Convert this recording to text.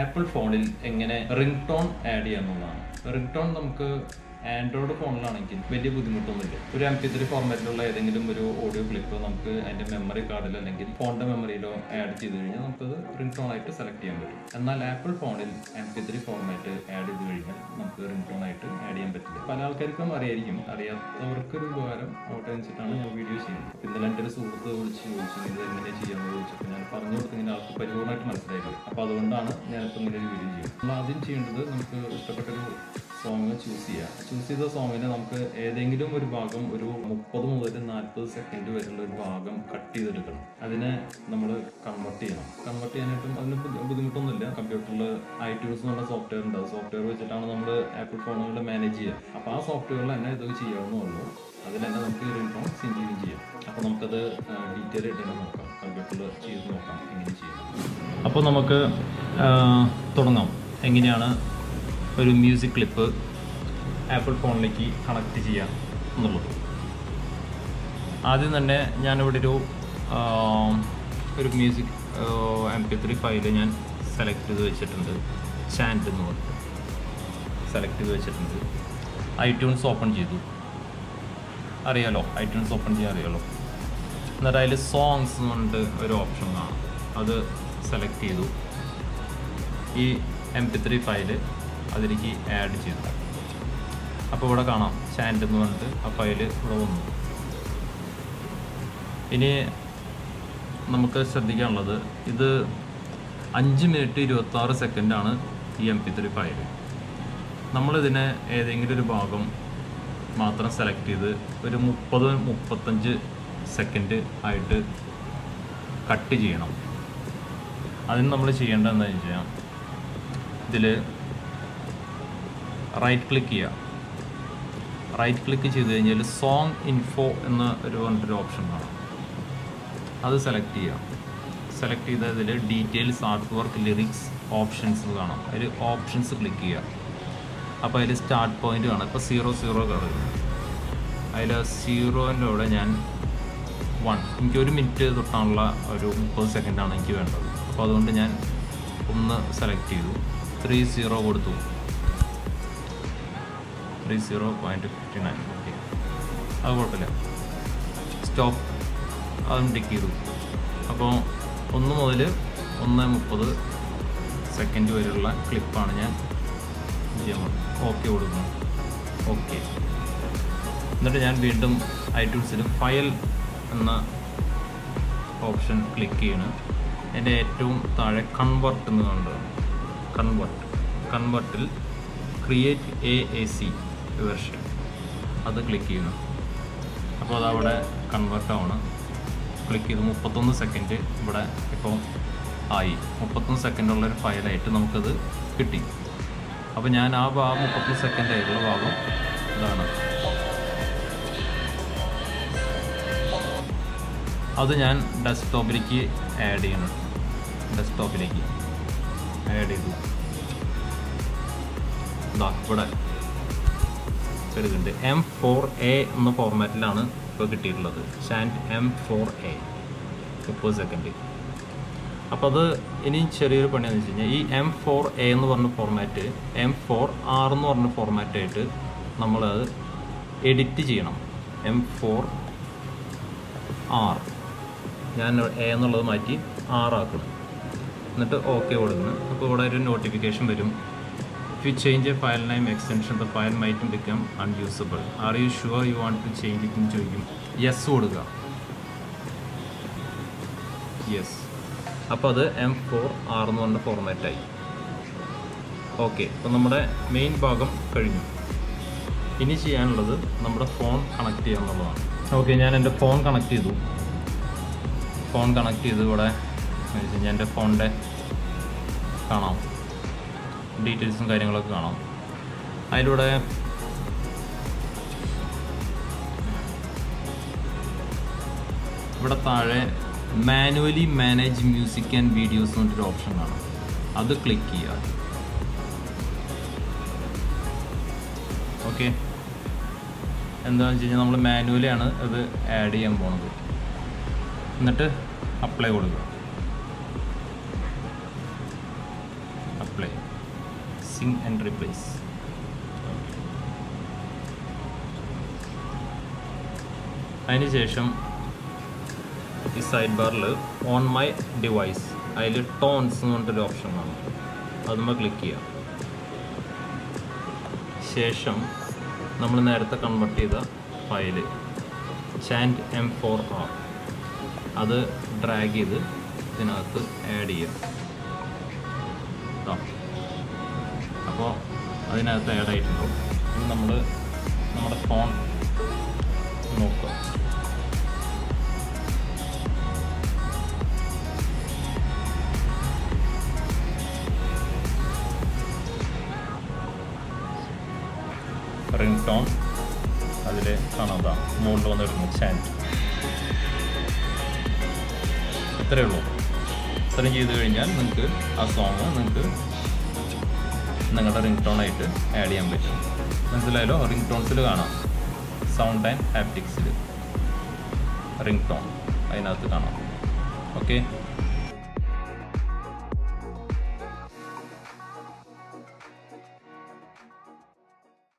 apple ഫോണിൽ എങ്ങനെ ring tone add ചെയ്യാമെന്നുള്ളതാണ് റിംഗ് ടോൺ നമുക്ക് ആൻഡ്രോയിഡ് ഫോണിലാണെങ്കിൽ വലിയ ബുദ്ധിമുട്ടൊന്നുമില്ല ഒരു എം പി ത്രീ ഫോർമാറ്റിലുള്ള ഏതെങ്കിലും ഒരു ഓഡിയോ ക്ലിപ്പ് നമുക്ക് അതിന്റെ മെമ്മറി കാർഡിൽ അല്ലെങ്കിൽ ഫോണിന്റെ മെമ്മറിയിലോ ആഡ് ചെയ്ത് കഴിഞ്ഞാൽ നമുക്കത് റിംഗ് ടോൺ ആയിട്ട് സെലക്ട് ചെയ്യാൻ പറ്റും എന്നാൽ ആപ്പിൾ ഫോണിൽ M P three format add ചെയ്ത് കഴിഞ്ഞാൽ നമുക്ക് റിംഗ് ടോൺ ആയിട്ട് ആഡ് ചെയ്യാൻ പറ്റില്ല പല ആൾക്കാർക്കും അറിയായിരിക്കും അറിയാത്തവർക്കൊരു ഉപകാരം ആവട്ടെ എന്ന് വെച്ചിട്ടാണ് ഞാൻ വീഡിയോ ചെയ്യുന്നത് അപ്പോൾ ഇന്നലെ എൻ്റെ ഒരു സുഹൃത്ത് വിളിച്ച് ചോദിച്ചു ഇത് എങ്ങനെ ചെയ്യാമെന്ന് ചോദിച്ചപ്പോൾ ഞാൻ പറഞ്ഞു കൊടുത്തെങ്കിൽ ആൾക്ക് പരിപൂർണ്ണമായിട്ട് മനസ്സിലായില്ല അപ്പോൾ അതുകൊണ്ടാണ് ഞാനിപ്പോൾ ഇങ്ങനെ ഒരു വീഡിയോ ചെയ്യുന്നത് നമ്മൾ ആദ്യം ചെയ്യേണ്ടത് നമുക്ക് ഇഷ്ടപ്പെട്ടൊരു സോങ് ചൂസ് ചെയ്യുക ചൂസ് ചെയ്ത സോങ്ങിന് നമുക്ക് ഏതെങ്കിലും ഒരു ഭാഗം ഒരു മുപ്പത് മുതൽ നാൽപ്പത് സെക്കൻഡ് വരെയുള്ള ഒരു ഭാഗം കട്ട് ചെയ്തെടുക്കണം അതിനെ നമ്മൾ കൺവേർട്ട് ചെയ്യണം കൺവേർട്ട് ചെയ്യാനായിട്ടും അതിന് ബുദ്ധി- ബുദ്ധിമുട്ടൊന്നുമില്ല കമ്പ്യൂട്ടറിൽ ഐട്യൂൺസ് എന്ന് പറഞ്ഞ സോഫ്റ്റ്വെയർ ഉണ്ട് സോഫ്റ്റ്വെയർ വെച്ചിട്ടാണ് നമ്മൾ ആപ്പിൾ ഫോണുകൾ മാനേജ് ചെയ്യുക അപ്പോൾ ആ സോഫ്റ്റ്വെയറിൽ തന്നെ ഇത് ചെയ്യാവുന്നുള്ളൂ അതിൽ തന്നെ നമുക്ക് റിംഗ് ടോൺ സെൻഡ് ചെയ്യുകയും ചെയ്യാം അപ്പോൾ നമുക്കത് ഡീറ്റെയിൽ ആയിട്ട് തന്നെ നോക്കാം കമ്പ്യൂട്ടറിൽ ചെയ്ത് നോക്കാം എങ്ങനെ ചെയ്യാം അപ്പോൾ നമുക്ക് തുടങ്ങാം എങ്ങനെയാണ് ഒരു മ്യൂസിക് ക്ലിപ്പ് ആപ്പിൾ ഫോണിലേക്ക് കണക്ട് ചെയ്യാം എന്നുള്ളത് ആദ്യം തന്നെ ഞാനിവിടെ ഒരു ആ, ഒരു music M P three file ഞാൻ സെലക്ട് ചെയ്ത് വെച്ചിട്ടുണ്ട് ചാൻഡ് എന്ന് പറഞ്ഞിട്ട് സെലക്ട് ചെയ്ത് വെച്ചിട്ടുണ്ട് ഐട്യൂൺസ് ഓപ്പൺ ചെയ്തു അറിയാലോ ഐട്യൂൺസ് ഓപ്പൺ ചെയ്യാൻ അറിയാലോ എന്നിട്ട് അതിൽ സോങ്സ് എന്ന് പറഞ്ഞിട്ട് ഒരു ഓപ്ഷൻ കാണാം അത് സെലക്ട് ചെയ്തു ഈ എം പി ത്രീ ഫയല് അതിലേക്ക് ആഡ് ചെയ്തു അപ്പോൾ ഇവിടെ കാണാം ചാൻഡ് എന്ന് പറഞ്ഞിട്ട് ആ ഫയല് ഇവിടെ വന്നു ഇനി നമുക്ക് ശ്രദ്ധിക്കാനുള്ളത് ഇത് അഞ്ച് മിനിറ്റ് ഇരുപത്തി ആറ് സെക്കൻഡാണ് ഈ എം പി ത്രീ ഫയല് നമ്മളിതിനെ ഏതെങ്കിലും ഒരു ഭാഗം മാത്രം സെലക്ട് ചെയ്ത് ഒരു മുപ്പത് മുപ്പത്തഞ്ച് സെക്കൻഡ് ആയിട്ട് കട്ട് ചെയ്യണം അതിന് നമ്മൾ ചെയ്യേണ്ടത് എന്താണെന്ന് വെച്ചാൽ ഇതിൽ റൈറ്റ് ക്ലിക്ക് ചെയ്യുക റൈറ്റ് ക്ലിക്ക് ചെയ്ത് കഴിഞ്ഞാൽ സോങ് ഇൻഫോ എന്ന ഒരു പറഞ്ഞിട്ടൊരു ഓപ്ഷൻ കാണാം അത് സെലക്ട് ചെയ്യുക സെലക്ട് ചെയ്തതിൽ details artwork lyrics options എന്ന് കാണാം അതിൽ ഓപ്ഷൻസ് ക്ലിക്ക് ചെയ്യുക അപ്പോൾ അതിൽ സ്റ്റാർട്ട് പോയിന്റ് കാണാം ഇപ്പോൾ സീറോ സീറോ കിടക്കും അതിൽ സീറോൻ്റെ കൂടെ ഞാൻ വൺ എനിക്ക് ഒരു മിനിറ്റ് തൊട്ടാനുള്ള ഒരു മുപ്പത് സെക്കൻഡാണ് എനിക്ക് വേണ്ടത് അപ്പോൾ അതുകൊണ്ട് ഞാൻ ഒന്ന് സെലക്ട് ചെയ്തു ത്രീ സീറോ കൊടുത്തു three zero point fifty nine okay അത് കുഴപ്പമില്ല സ്റ്റോപ്പ് അതും ടിക്ക് ചെയ്തു അപ്പോൾ ഒന്ന് മുതൽ ഒന്ന് മുപ്പത് സെക്കൻഡ് വരെയുള്ള ക്ലിപ്പാണ് ഞാൻ ചെയ്യാൻ പോകുന്നത് ഓക്കെ കൊടുക്കുന്നു ഓക്കെ എന്നിട്ട് ഞാൻ വീണ്ടും ഐട്യൂൺസിൽ ഫയൽ എന്ന ഓപ്ഷൻ ക്ലിക്ക് ചെയ്യണം എൻ്റെ ഏറ്റവും താഴെ കൺവെർട്ട് എന്ന് കണ്ടത് കൺവെർട്ട് കൺവെർട്ടിൽ create A A C version അത് ക്ലിക്ക് ചെയ്യണം അപ്പോൾ അതവിടെ കൺവെർട്ട് ആവണം ക്ലിക്ക് ചെയ്ത് മുപ്പത്തൊന്ന് സെക്കൻഡ് ഇവിടെ ഇപ്പോൾ ആയി മുപ്പത്തൊന്ന് സെക്കൻഡുള്ള ഒരു ഫയലായിട്ട് നമുക്കത് കിട്ടി അപ്പോൾ ഞാൻ ആ ഭാഗം മുപ്പത്തൊന്ന് സെക്കൻഡ് ആയിട്ടുള്ള ഭാഗം ഇതാണ് അത് ഞാൻ ഡെസ്ക്ടോപ്പിലേക്ക് ആഡ് ചെയ്യണം ഡെസ്ക്ടോപ്പിലേക്ക് ആഡ് ചെയ്തു ഇതാ ഇവിടെ എടുക്കുന്നുണ്ട് എം ഫോർ എ എന്ന ഫോർമാറ്റിലാണ് ഇപ്പോൾ കിട്ടിയിട്ടുള്ളത് ഷാൻഡ് എം ഫോർ എ മുപ്പത് സെക്കൻഡ് അപ്പോൾ അത് ഇനി ചെറിയൊരു പണിയാന്ന് വെച്ച് കഴിഞ്ഞാൽ ഈ എം ഫോർ എ എന്ന് പറഞ്ഞ ഫോർമാറ്റ് എം ഫോർ ആർ എന്ന് പറഞ്ഞ ഫോർമാറ്റായിട്ട് നമ്മളത് എഡിറ്റ് ചെയ്യണം എം ഫോർ ആർ ഞാൻ എ എന്നുള്ളത് മാറ്റി ആർ ആക്കണം എന്നിട്ട് ഓക്കെ കൊടുക്കുന്നു അപ്പോൾ ഇവിടെ ഒരു നോട്ടിഫിക്കേഷൻ വരും if you change a file name extension the file മൈറ്റും become unusable are you sure you want to change it എന്ന് ചോദിക്കും യെസ് കൊടുക്കുക യെസ് അപ്പോൾ അത് എം ഫോർ ആർ എന്ന് പറഞ്ഞ ഫോർമാറ്റായി ഓക്കെ അപ്പോൾ നമ്മുടെ മെയിൻ ഭാഗം കഴിഞ്ഞു ഇനി ചെയ്യാനുള്ളത് നമ്മുടെ ഫോൺ കണക്ട് ചെയ്യുക എന്നുള്ളതാണ് ഓക്കെ ഞാൻ എൻ്റെ ഫോൺ കണക്ട് ചെയ്തു ഫോൺ കണക്ട് ചെയ്ത് ഇവിടെ ഞാൻ എൻ്റെ ഫോണിൻ്റെ കാണാം ഡീറ്റെയിൽസും കാര്യങ്ങളൊക്കെ കാണാം അതിലൂടെ ഇവിടെ താഴെ manually manage music and videos എന്നൊരു ഓപ്ഷൻ കാണാം അത് ക്ലിക്ക് ചെയ്യുക ഓക്കെ എന്താണെന്ന് വെച്ച് കഴിഞ്ഞാൽ നമ്മൾ മാനുവലിയാണ് ഇത് ആഡ് ചെയ്യാൻ പോണത് എന്നിട്ട് അപ്ലൈ കൊടുക്കുക അപ്ലൈ സിങ് ആൻഡ് റീപ്ലേസ് അതിനുശേഷം ഈ സൈഡ് ബാറിൽ ഓൺ മൈ ഡിവൈസ് അതിൽ ടോൺസ് എന്ന് പറഞ്ഞിട്ടൊരു ഓപ്ഷൻ കാണും അതുമ്പോൾ ക്ലിക്ക് ചെയ്യാം ശേഷം നമ്മൾ നേരത്തെ കൺവെർട്ട് ചെയ്ത ഫയല് ചാൻഡ് എം ഫോർ ആർ അത് ഡ്രാഗ് ചെയ്ത് ഇതിനകത്ത് ആഡ് ചെയ്യാം അപ്പോൾ അതിനകത്ത് ആഡ് ആയിട്ടുണ്ടാവും ഇനി നമ്മൾ നമ്മുടെ ഫോൺ നോക്കുക റിംഗ് ടോൺ അതിൽ കാണാതാ മുകളിൽ വന്നിടുന്നു ചാൻറ്റ് ഇത്രയേ ഉള്ളൂ ഇത്രയും ചെയ്ത് കഴിഞ്ഞാൽ നിങ്ങൾക്ക് ആ സോങ് നിങ്ങൾക്ക് നിങ്ങളുടെ റിംഗ് ടോൺ ആയിട്ട് ആഡ് ചെയ്യാൻ പറ്റും മനസ്സിലായാലോ റിംഗ് ടോൺസിൽ കാണാം സൗണ്ട് ആൻഡ് ഹാപ്റ്റിക്സിൽ റിംഗ് ടോൺ അതിനകത്ത് കാണാം ഓക്കെ